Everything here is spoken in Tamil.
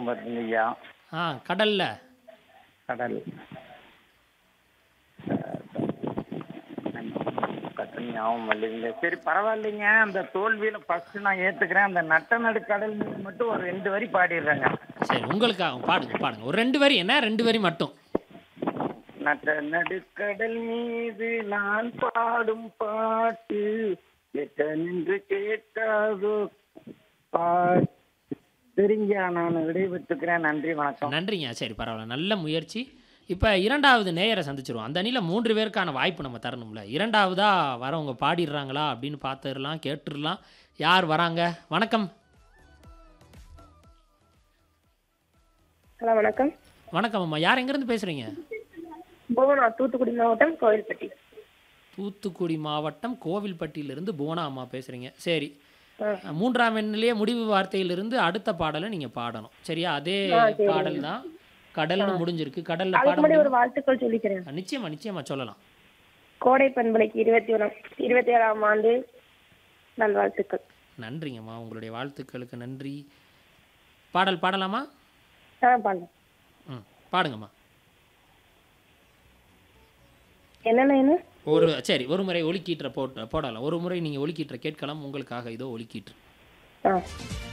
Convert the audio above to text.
ஞாபகம் வருதுங்க ஐயா ஆ கடல்ல கடல் கடல் ஞாபகம் இல்லைங்க சரி பரவாயில்லைங்க அந்த தோல்வியில ஃபர்ஸ்ட் நான் ஏத்துக்கிறேன் அந்த நட்ட நடு கடல் மீன் மட்டும் ஒரு ரெண்டு வரி பாடிடுறேங்க சரி உங்களுக்காக பாடுங்க பாடுங்க ஒரு ரெண்டு வரி என்ன ரெண்டு வரி மட்டும் நட்ட நடுக்கடல் மீது நான் பாடும் பாட்டு எட்ட நின்று கேட்காதோ பாட்டு சரிங்க நான் விடைபெற்றுக்கிறேன் நன்றி வணக்கம் நன்றிங்க சரி பரவாயில்ல நல்ல முயற்சி இப்போ இரண்டாவது நேயரை சந்திச்சிருவோம் அந்த அணியில் மூன்று பேருக்கான வாய்ப்பு நம்ம தரணும்ல இரண்டாவதா வரவங்க பாடிடுறாங்களா அப்படின்னு பார்த்துடலாம் கேட்டுடலாம் யார் வராங்க வணக்கம் ஹலோ வணக்கம் வணக்கம் அம்மா யார் எங்கேருந்து பேசுகிறீங்க புவனா தூத்துக்குடி மாவட்டம் கோவில்பட்டி தூத்துக்குடி மாவட்டம் கோவில்பட்டியிலிருந்து புவனா அம்மா பேசுகிறீங்க சரி ஆ. மூன்றாம் எண்ணிலேயே முடிவு வார்த்தையிலிருந்து அடுத்த பாடலை நீங்கள் பாடணும் சரியா அதே ஆ, சரிங்க. பாடல் தான் கடல்னு முடிஞ்சிருக்கு கடலில் அதுக்கு பாட முன்னாடி ஒரு முடியுமா? வாழ்த்துக்கள் சொல்லிக்கிறேன் ஆ, நிச்சயமா நிச்சயமா சொல்லலாம் கோடை பண்பலைக்கு இருபத்தி ஒன்றாம் இருபத்தி ஏழாம் ஆண்டு நல்வாழ்த்துக்கள் நன்றிங்கம்மா உங்களுடைய வாழ்த்துக்களுக்கு நன்றி பாடல் பாடலாமா ஆ பாருங்க ம் பாடுங்கம்மா என்னென்ன என்ன ஒரு சரி ஒரு முறை ஒலிக்கீற்ற போட்டு போடலாம் ஒரு முறை நீங்கள் ஒலிக்கீற்ற கேட்கலாம் உங்களுக்காக இதோ ஒலிக்கீற்று ஆ